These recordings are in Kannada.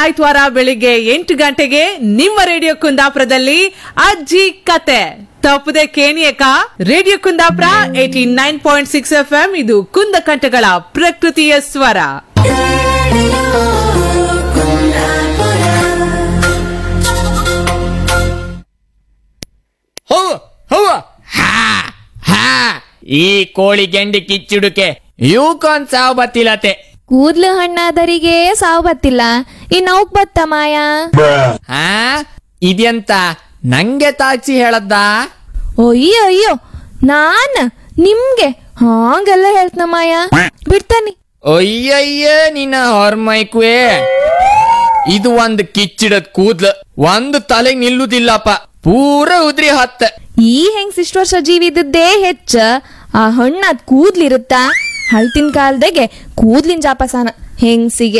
ಆಯ್ತವಾರ ಬೆಳಿಗ್ಗೆ ಎಂಟು ಗಂಟೆಗೆ ನಿಮ್ಮ ರೇಡಿಯೋ ಕುಂದಾಪುರದಲ್ಲಿ ಅಜ್ಜಿ ಕತೆ ತಪ್ಪದೆ ಕೇಣಿಯಕ radio Kundapura eighty nine point six F M ಇದು ಕುಂದ ಕಂಠಗಳ ಪ್ರಕೃತಿಯ ಸ್ವರ ಹೋ ಹೋ ಹಾ ಹಾ ಈ ಕೋಳಿ ಗೆಂಡಿ ಕಿಚ್ಚುಡುಕೆ ಇವಕ್ಕೊಂದ್ ಸಾವು ಬತ್ತಿಲತೆ ಕೂದ್ಲು ಹಣ್ಣಾದರಿಗೆ ಸಾವು ಬತ್ತಿಲ್ಲ ಇನ್ ಅವಕ್ ಬತ್ತ ಮಾಯಾ ಹಾ ಇದೆಂತ ನಂಗೆ ತಾಚಿ ಹೇಳದ್ದ ಅಯ್ಯೋ ಅಯ್ಯೋ ನಾನ್ ನಿಮ್ಗೆ ಹಾಂಗೆಲ್ಲ ಹೇಳ್ತನ ಮಾಯಾ ಬಿಡ್ತಾನಿ ಅಯ್ಯಯ್ಯ ನಿನ್ನ ಹೊರ್ಮೈಕುವೆ ಇದು ಒಂದ್ ಕಿಚ್ಚಿಡದ್ ಕೂದ್ಲು ಒಂದ್ ತಲೆಗ್ ನಿಲ್ಲುದಿಲ್ಲಪ್ಪ ಪೂರ ಉದ್ರಿ ಹತ್ತ ಈ ಹೆಂಗ್ ಇಷ್ಟು ವರ್ಷ ಜೀವಿದ್ದೇ ಹೆಚ್ಚ ಆ ಹಣ್ಣಾದ್ ಕೂದ್ಲಿರುತ್ತಾ ಹಳ್ತಿನ ಕಾಲದಾಗೆ ಕೂದ್ಲಿನ ಜಾಪಸಾನ ಹೆಂಗ್ಸಿಗೆ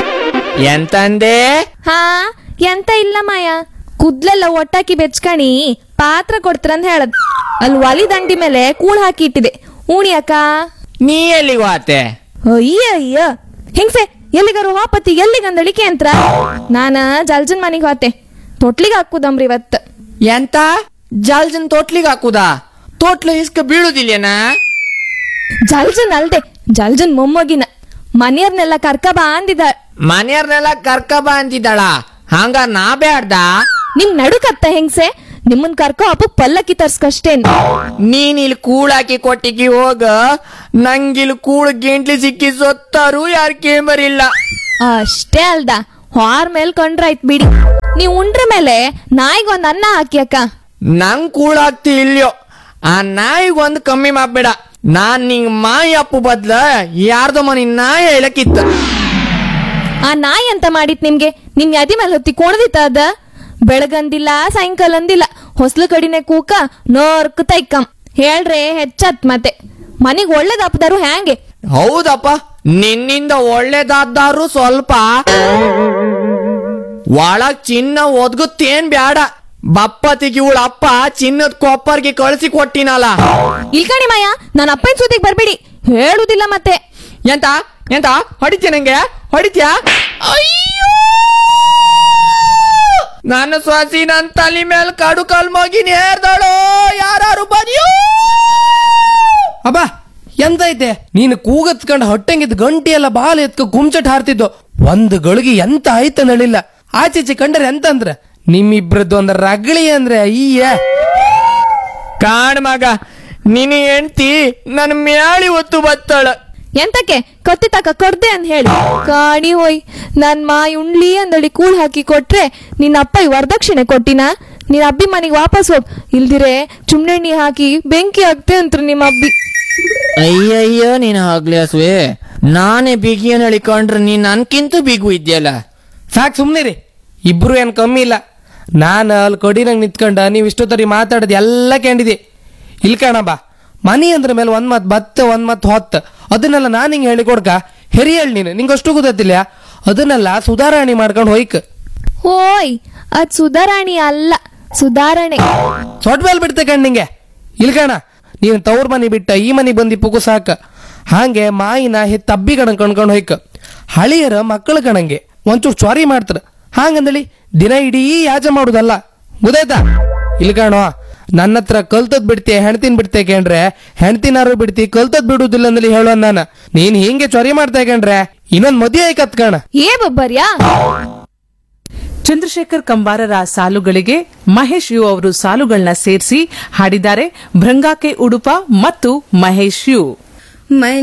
ಎಂತಂದೆ ಹಾ ಎಂತ ಇಲ್ಲ ಮಾಯ ಕುದ್ಲೆಲ್ಲ ಒಟ್ಟಾಕಿ ಬೆಚ್ಕಣಿ ಪಾತ್ರ ಕೊಡ್ತಾರಂತ ಹೇಳದ್ ಅಲ್ಲಿ ಒಲಿ ದಂಡಿ ಮೇಲೆ ಕೂಳ್ ಹಾಕಿ ಇಟ್ಟಿದೆ ಉಣಿಯಕ್ಕ ನೀ ಎಲ್ಲಿಗೆ ವಾತೆ ಅಯ್ಯ ಅಯ್ಯ ಹೆಂಗ್ಸೆ ಎಲ್ಲಿಗಾರು ಹಾಪತಿ ಎಲ್ಲಿಗಂದಳಿಕೆ ಅಂತ ನಾನ ಜಲ್ಜನ್ ಮನಿಗ್ ಹೋತೆ ತೊಟ್ಲಿಗೆ ಹಾಕುದಮ್ರಿ ಇವತ್ತು ಎಂತ ಜಲ್ಜನ್ ತೋಟ್ಲಿಗ್ ಹಾಕುದಾ ತೋಟ್ಲು ಇಸ್ಕ ಬೀಳುದಿಲ್ಲೇನಾ ಜಲ್ಜನ್ ಅಲ್ದೆ ಜಲ್ಜನ್ ಮೊಮ್ಮಗಿನ ಮನೆಯವ್ರನ್ನೆಲ್ಲ ಕರ್ಕ ಬಾ ಅಂದಿದ ಮನೆಯವ್ರನ್ನೆಲ್ಲ ಕರ್ಕ ಬಾ ಅಂತಿದ್ದಾಳ ಹಂಗ ನಾ ಬ್ಯಾಡ್ದ ನಿಮ್ ನಡುಕತ್ತ ಹೆಂಗ್ಸೆ ನಿಮ್ಮನ್ ಕರ್ಕೊ ಅಪ್ಪು ಪಲ್ಲಕ್ಕಿ ತರ್ಸ್ಕಷ್ಟೇನ್ ನೀನ್ ಇಲ್ಲಿ ಕೂಳಾಕಿ ಕೊಟ್ಟಿಗೆ ಹೋಗ ನಂಗಿಲ್ ಕೂಳ್ ಗೆಂಟ್ಲಿ ಸಿಕ್ಕಿ ಸೊತ್ತಾರು ಯಾರ್ ಕೇಂಬರಿಲ್ಲ ಅಷ್ಟೇ ಅಲ್ದ ಹಾರ್ ಮೇಲ್ ಕಂಡ್ರಾಯ್ತ್ ಬಿಡಿ ನೀವ್ ಉಂಡ್ರ ಮೇಲೆ ನಾಯಿಗೊಂದ್ ಅನ್ನ ಹಾಕಿ ಅಕ್ಕ ನಂಗ್ ಕೂಳಾಗ್ತಿ ಇಲ್ಯೋ ಆ ನಾಯಿಗ್ ಒಂದ್ ಕಮ್ಮಿ ಮಾಡ್ಬೇಡ ನಾನ್ ನಿಂಗ್ ಮಾಯಿ ಅಪ್ಪು ಬದ್ಲ ಯಾರ್ದೋ ಮನಿ ನಾಯಿ ಹೇಳಕ್ಕಿತ್ತ ಆ ನಾಯಿ ಅಂತ ಮಾಡಿತ್ ನಿಮ್ಗೆ ನಿಮ್ ಯಾದಿ ಮೇಲೆ ಹೊತ್ತಿ ಕೊಣದಿತ್ತ ಅದ ಬೆಳಗಂದಿಲ್ಲ ಸಾಯಂಕಾಲ ಅಂದಿಲ್ಲ ಹೊಸ್ಲು ಕಡಿನೆ ಕೂಕ ನೋರ್ಕ್ ತೈಕಂ ಹೇಳ್ರೆ ಹೆಚ್ಚತ್ ಮತ್ತೆ ಮನಿಗ್ ಒಳ್ಳೇದಪ್ಪದಾರು ಹ್ಯಾಂಗೆ ಹೌದಪ್ಪ ನಿನ್ನಿಂದ ಒಳ್ಳೇದಾದ್ದಾರು ಸ್ವಲ್ಪ ಒಳಗ್ ಚಿನ್ನ ಒದ್ಗುತ್ತೇನ್ ಬ್ಯಾಡ ಬಪ್ಪತಿಗೆ ಇವಳ ಅಪ್ಪ ಚಿನ್ನದ ಕೊಪ್ಪರ್ಗೆ ಕಳ್ಸಿ ಕೊಟ್ಟಿನಲ್ಲ ಇಲ್ಕಣಿ ಮಾಯ ನನ್ನ ಅಪ್ಪನ ಸುದ್ದಿಗೆ ಬರ್ಬೇಡಿ ಹೇಳುದಿಲ್ಲ ಮತ್ತೆ ಎಂತ ಎಂತ ಹೊಡಿತ್ಯ ನಂಗೆ ಹೊಡಿತ್ಯ ಅಯ್ಯೋ ನನ್ನ ಸ್ವಾಸಿ ನನ್ ತಲೆ ಮೇಲೆ ಕಡು ಕಲ್ ಮಗಿ ನೇರ್ದಳು ಯಾರು ಬದಿಯೋ ಅಬ್ಬ ಎಂತ ಐತೆ ನೀನು ಕೂಗತ್ಕಂಡ್ ಹೊಟ್ಟೆಂಗಿದ್ ಗಂಟಿ ಎಲ್ಲ ಬಾಲ ಎತ್ಕ ಗುಮ್ಚಟ್ ಹಾರ್ತಿದ್ದು ಒಂದು ಗಳಿಗೆ ಎಂತ ಆಯ್ತ ನಳಿಲ್ಲ ಆಚೀಚೆ ಕಂಡ್ರೆ ಎಂತ ಅಂದ್ರ ನಿಮ್ಮಿಬ್ರದ್ದು ಒಂದ್ ರಗಳಿ ಅಂದ್ರೆ ಅಯ್ಯ ಕಾಣ್ ಮಗ ನಿನ್ನ ಹೆಂಡ್ತಿ ನನ್ನ ಮ್ಯಾಳಿ ಒತ್ತು ಬತ್ತಾಳ ಎಂತಕ್ಕೆ ಕತ್ತಿ ತಕ ಕೊಡ್ದೆ ಅಂತ ಹೇಳಿ ಕಾಣಿ ಹೋಯ್ ನನ್ ಮಾಯಿ ಉಣ್ಲಿ ಅಂದಳಿ ಕೂಳ್ ಹಾಕಿ ಕೊಟ್ರೆ ನಿನ್ನ ಅಪ್ಪ ಈ ವರದಕ್ಷಿಣೆ ಕೊಟ್ಟಿನ ನಿನ್ನ ಅಬ್ಬಿ ಮನೆಗೆ ವಾಪಸ್ ಹೋಗ್ ಇಲ್ದಿರೆ ಚುಮ್ನೆಣ್ಣಿ ಹಾಕಿ ಬೆಂಕಿ ಹಾಕ್ತೆ ಅಂತ್ರು ನಿಮ್ಮ ಅಬ್ಬಿ ಅಯ್ಯಯ್ಯೋ ನೀನು ಆಗ್ಲಿ ಹಸುವೆ ನಾನೇ ಬಿಗಿಯನ್ ಹೇಳಿಕೊಂಡ್ರೆ ನೀನ್ ನನ್ಕಿಂತ ಬಿಗು ಇದ್ಯಲ್ಲ ಸಾಕ್ ಸುಮ್ನಿರಿ ಇಬ್ರು ಏನ್ ಕಮ್ಮಿ ಇಲ್ಲ ನಾನು ಅಲ್ಲಿ ಕೊಡಿನಂಗ್ ನಿಂತ್ಕೊಂಡ ನೀವು ಇಷ್ಟೊತ್ತರಿ ಮಾತಾಡೋದು ಎಲ್ಲ ಕೇಳಿದೆ ಇಲ್ಕಣ ಬಾ ಮನಿ ಅಂದ್ರ ಮೇಲೆ ಒಂದ್ ಮತ್ ಬತ್ತ ಒಂದ್ ಮತ್ ಹೊತ್ತ ಅದನ್ನೆಲ್ಲ ನಾನು ಹಿಂಗೆ ಹೇಳಿ ಕೊಡ್ಕ ಹೆರಿಯಳ್ ನೀನು ನಿಂಗೆ ಅಷ್ಟು ಗೊತ್ತಿಲ್ಲ ಅದನ್ನೆಲ್ಲ ಸುಧಾರಣೆ ಮಾಡ್ಕೊಂಡು ಹೋಯ್ಕ ಹೋಯ್ ಅದ್ ಸುಧಾರಾಣಿ ಅಲ್ಲ ಸುಧಾರಣೆ ಸೊಟ್ ಮೇಲೆ ಬಿಡ್ತೆ ಕಣ್ ನಿಂಗೆ ಇಲ್ಕಣ ನೀನು ತವ್ರ ಮನೆ ಬಿಟ್ಟ ಈ ಮನೆ ಬಂದಿ ಪುಗು ಸಾಕ ಹಾಗೆ ಮಾಯಿನ ಹೆತ್ತ ಅಬ್ಬಿ ಕಣ ಕಣ್ಕೊಂಡು ಹೋಯ್ಕ ಹಳಿಯರ ಮಕ್ಕಳ ಕಣಂಗೆ ಒಂಚೂರು ಚ್ವಾರಿ ಮಾಡ್ತಾರ ಹಾಗಂದಳಿ ದಿನ ಇಡೀ ಯಾಜ ಮಾಡುದಲ್ಲ ಗೊತ್ತಾಯ್ತಾ ಇಲ್ಕಣೋ ನನ್ನ ಹತ್ರ ಕಲ್ತದ್ ಬಿಡ್ತಿ ಹೆಣ್ತಿನ್ ಬಿಡ್ತೆ ಕೇಂಡ್ರೆ ಹೆಣ್ತಿನಾರು ಬಿಡ್ತಿ ಕಲ್ತದ್ ಬಿಡುದಿಲ್ಲ ಅಂದಲಿ ಹೇಳೋ ನಾನು ನೀನ್ ಹಿಂಗೆ ಚೊರಿ ಮಾಡ್ತಾ ಕೇಂಡ್ರೆ ಇನ್ನೊಂದ್ ಮದುವೆ ಆಯ್ಕತ್ ಕಣ ಏ ಬಬ್ಬರ್ಯಾ ಚಂದ್ರಶೇಖರ್ ಕಂಬಾರರ ಸಾಲುಗಳಿಗೆ ಮಹೇಶ್ ಯು ಅವರು ಸಾಲುಗಳನ್ನ ಸೇರಿಸಿ ಹಾಡಿದ್ದಾರೆ ಭೃಂಗಾಕೆ ಉಡುಪ ಮತ್ತು ಮಹೇಶ್ ಯು मैं